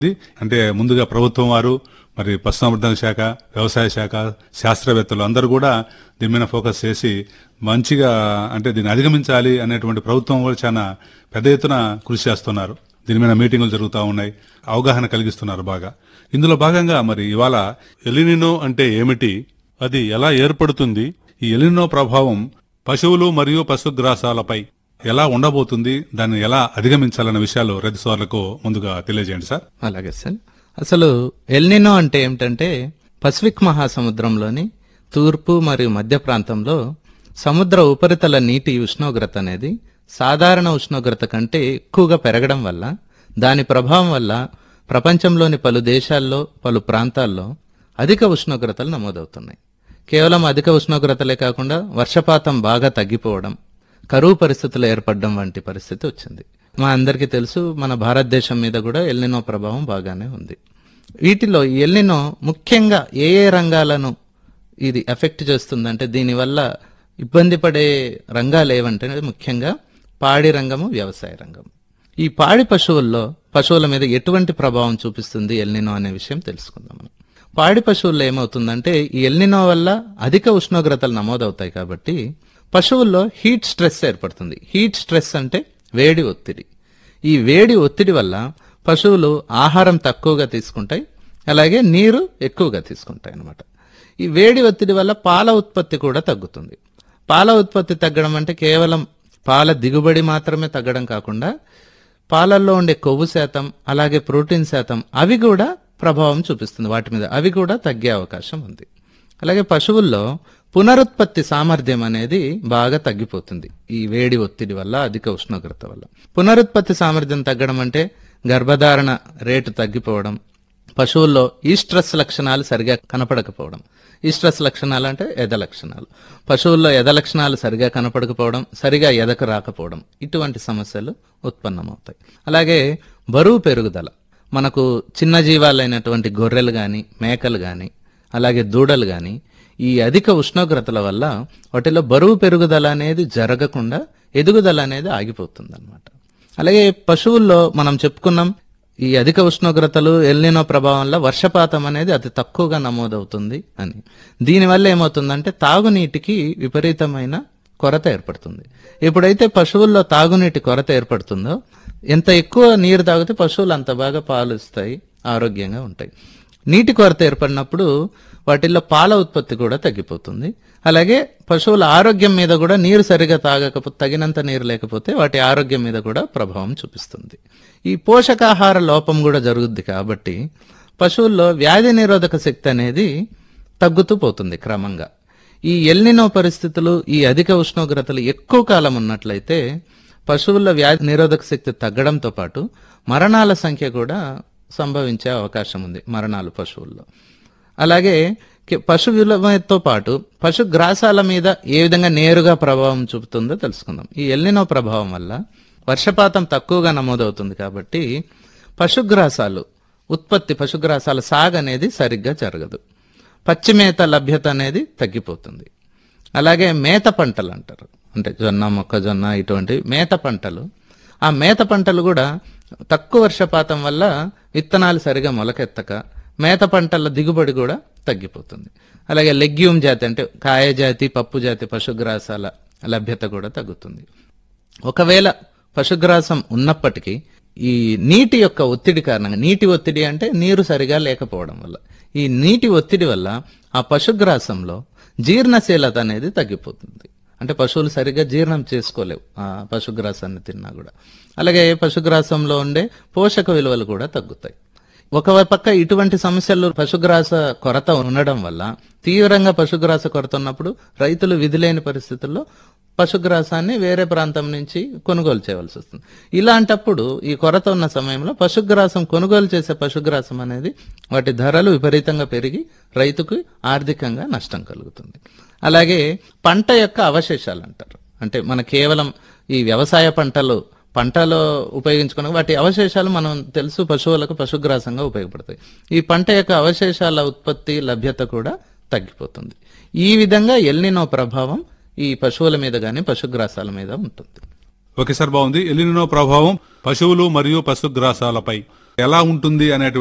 ఇది అంటే ముందుగా ప్రభుత్వం వారు మరి పశుసంవర్ధన శాఖ వ్యవసాయ శాఖ శాస్త్రవేత్తలు అందరూ కూడా దీని మీద ఫోకస్ చేసి మంచిగా అంటే దీన్ని అధిగమించాలి అనేటువంటి ప్రభుత్వం కూడా చాలా పెద్ద ఎత్తున కృషి చేస్తున్నారు దీని మీద మీటింగులు జరుగుతూ ఉన్నాయి అవగాహన కలిగిస్తున్నారు బాగా ఇందులో భాగంగా మరి ఇవాళ ఎలినినో అంటే ఏమిటి అది ఎలా ఏర్పడుతుంది ఈ ఎలినినో ప్రభావం పశువులు మరియు పశుగ్రాసాలపై ఎలా ఉండబోతుంది దాన్ని ఎలా అధిగమించాలన్న విషయాలు రైతు సోదరులకు ముందుగా తెలియజేయండి సార్ అలాగే సార్ అసలు ఎల్నినో అంటే ఏమిటంటే పసిఫిక్ మహాసముద్రంలోని తూర్పు మరియు మధ్య ప్రాంతంలో సముద్ర ఉపరితల నీటి ఉష్ణోగ్రత అనేది సాధారణ ఉష్ణోగ్రత కంటే ఎక్కువగా పెరగడం వల్ల దాని ప్రభావం వల్ల ప్రపంచంలోని పలు దేశాల్లో పలు ప్రాంతాల్లో అధిక ఉష్ణోగ్రతలు నమోదవుతున్నాయి కేవలం అధిక ఉష్ణోగ్రతలే కాకుండా వర్షపాతం బాగా తగ్గిపోవడం కరువు పరిస్థితులు ఏర్పడడం వంటి పరిస్థితి వచ్చింది మా అందరికీ తెలుసు మన భారతదేశం మీద కూడా ఎల్నినో ప్రభావం బాగానే ఉంది వీటిలో ఈ ఎల్నినో ముఖ్యంగా ఏ ఏ రంగాలను ఇది ఎఫెక్ట్ చేస్తుందంటే దీనివల్ల ఇబ్బంది పడే రంగాలు ఏవంటే ముఖ్యంగా పాడి రంగము వ్యవసాయ రంగం ఈ పాడి పశువుల్లో పశువుల మీద ఎటువంటి ప్రభావం చూపిస్తుంది ఎల్నినో అనే విషయం తెలుసుకుందాం మనం పాడి పశువుల్లో ఏమవుతుందంటే ఈ ఎల్నినో వల్ల అధిక ఉష్ణోగ్రతలు నమోదవుతాయి కాబట్టి పశువుల్లో హీట్ స్ట్రెస్ ఏర్పడుతుంది హీట్ స్ట్రెస్ అంటే వేడి ఒత్తిడి ఈ వేడి ఒత్తిడి వల్ల పశువులు ఆహారం తక్కువగా తీసుకుంటాయి అలాగే నీరు ఎక్కువగా తీసుకుంటాయి అన్నమాట ఈ వేడి ఒత్తిడి వల్ల పాల ఉత్పత్తి కూడా తగ్గుతుంది పాల ఉత్పత్తి తగ్గడం అంటే కేవలం పాల దిగుబడి మాత్రమే తగ్గడం కాకుండా పాలల్లో ఉండే కొవ్వు శాతం అలాగే ప్రోటీన్ శాతం అవి కూడా ప్రభావం చూపిస్తుంది వాటి మీద అవి కూడా తగ్గే అవకాశం ఉంది అలాగే పశువుల్లో పునరుత్పత్తి సామర్థ్యం అనేది బాగా తగ్గిపోతుంది ఈ వేడి ఒత్తిడి వల్ల అధిక ఉష్ణోగ్రత వల్ల పునరుత్పత్తి సామర్థ్యం తగ్గడం అంటే గర్భధారణ రేటు తగ్గిపోవడం పశువుల్లో ఈస్ట్రస్ లక్షణాలు సరిగా కనపడకపోవడం ఈస్ట్రస్ లక్షణాలు అంటే ఎద లక్షణాలు పశువుల్లో ఎద లక్షణాలు సరిగా కనపడకపోవడం సరిగా ఎదకు రాకపోవడం ఇటువంటి సమస్యలు ఉత్పన్నమవుతాయి అలాగే బరువు పెరుగుదల మనకు చిన్న జీవాలైనటువంటి గొర్రెలు గాని మేకలు గాని అలాగే దూడలు గాని ఈ అధిక ఉష్ణోగ్రతల వల్ల వాటిలో బరువు పెరుగుదల అనేది జరగకుండా ఎదుగుదల అనేది ఆగిపోతుంది అలాగే పశువుల్లో మనం చెప్పుకున్నాం ఈ అధిక ఉష్ణోగ్రతలు ఎల్నినో ప్రభావం వల్ల వర్షపాతం అనేది అతి తక్కువగా నమోదవుతుంది అని దీనివల్ల ఏమవుతుందంటే తాగునీటికి విపరీతమైన కొరత ఏర్పడుతుంది ఎప్పుడైతే పశువుల్లో తాగునీటి కొరత ఏర్పడుతుందో ఎంత ఎక్కువ నీరు తాగితే పశువులు అంత బాగా పాలు ఇస్తాయి ఆరోగ్యంగా ఉంటాయి నీటి కొరత ఏర్పడినప్పుడు వాటిల్లో పాల ఉత్పత్తి కూడా తగ్గిపోతుంది అలాగే పశువుల ఆరోగ్యం మీద కూడా నీరు సరిగా తాగకపోతే తగినంత నీరు లేకపోతే వాటి ఆరోగ్యం మీద కూడా ప్రభావం చూపిస్తుంది ఈ పోషకాహార లోపం కూడా జరుగుద్ది కాబట్టి పశువుల్లో వ్యాధి నిరోధక శక్తి అనేది తగ్గుతూ పోతుంది క్రమంగా ఈ ఎల్నినో పరిస్థితులు ఈ అధిక ఉష్ణోగ్రతలు ఎక్కువ కాలం ఉన్నట్లయితే పశువుల్లో వ్యాధి నిరోధక శక్తి తగ్గడంతో పాటు మరణాల సంఖ్య కూడా సంభవించే అవకాశం ఉంది మరణాలు పశువుల్లో అలాగే కి- పశువులతో పాటు పశు గ్రాసాల మీద ఏ విధంగా నేరుగా ప్రభావం చూపుతుందో తెలుసుకుందాం ఈ ఎల్నినో ప్రభావం వల్ల వర్షపాతం తక్కువగా నమోదవుతుంది కాబట్టి పశుగ్రాసాలు ఉత్పత్తి పశుగ్రాసాల సాగు అనేది సరిగ్గా జరగదు పచ్చి మేత లభ్యత అనేది తగ్గిపోతుంది అలాగే మేత పంటలు అంటారు అంటే జొన్న మొక్కజొన్న ఇటువంటి మేత పంటలు ఆ మేత పంటలు కూడా తక్కువ వర్షపాతం వల్ల విత్తనాలు సరిగా మొలకెత్తక మేత పంటల దిగుబడి కూడా తగ్గిపోతుంది అలాగే లెగ్యూమ్ జాతి అంటే కాయ జాతి పప్పు జాతి పశుగ్రాసాల లభ్యత కూడా తగ్గుతుంది ఒకవేళ పశుగ్రాసం ఉన్నప్పటికీ ఈ నీటి యొక్క ఒత్తిడి కారణంగా నీటి ఒత్తిడి అంటే నీరు సరిగా లేకపోవడం వల్ల ఈ నీటి ఒత్తిడి వల్ల ఆ పశుగ్రాసంలో జీర్ణశీలత అనేది తగ్గిపోతుంది అంటే పశువులు సరిగ్గా జీర్ణం చేసుకోలేవు ఆ పశుగ్రాసాన్ని తిన్నా కూడా అలాగే పశుగ్రాసంలో ఉండే పోషక విలువలు కూడా తగ్గుతాయి ఒక పక్క ఇటువంటి సమస్యలు పశుగ్రాస కొరత ఉండడం వల్ల తీవ్రంగా పశుగ్రాస కొరత ఉన్నప్పుడు రైతులు విధిలేని పరిస్థితుల్లో పశుగ్రాసాన్ని వేరే ప్రాంతం నుంచి కొనుగోలు చేయవలసి వస్తుంది ఇలాంటప్పుడు ఈ కొరత ఉన్న సమయంలో పశుగ్రాసం కొనుగోలు చేసే పశుగ్రాసం అనేది వాటి ధరలు విపరీతంగా పెరిగి రైతుకు ఆర్థికంగా నష్టం కలుగుతుంది అలాగే పంట యొక్క అవశేషాలు అంటారు అంటే మన కేవలం ఈ వ్యవసాయ పంటలు పంటలో ఉపయోగించుకున్న వాటి అవశేషాలు మనం తెలుసు పశువులకు పశుగ్రాసంగా ఉపయోగపడతాయి ఈ పంట యొక్క అవశేషాల ఉత్పత్తి లభ్యత కూడా తగ్గిపోతుంది ఈ విధంగా ఎల్నినో ప్రభావం ఈ పశువుల మీద గాని పశుగ్రాసాల మీద ఉంటుంది ఓకే సార్ బాగుంది ఎలినినో ప్రభావం పశువులు మరియు పశుగ్రాసాలపై ఎలా ఉంటుంది అనే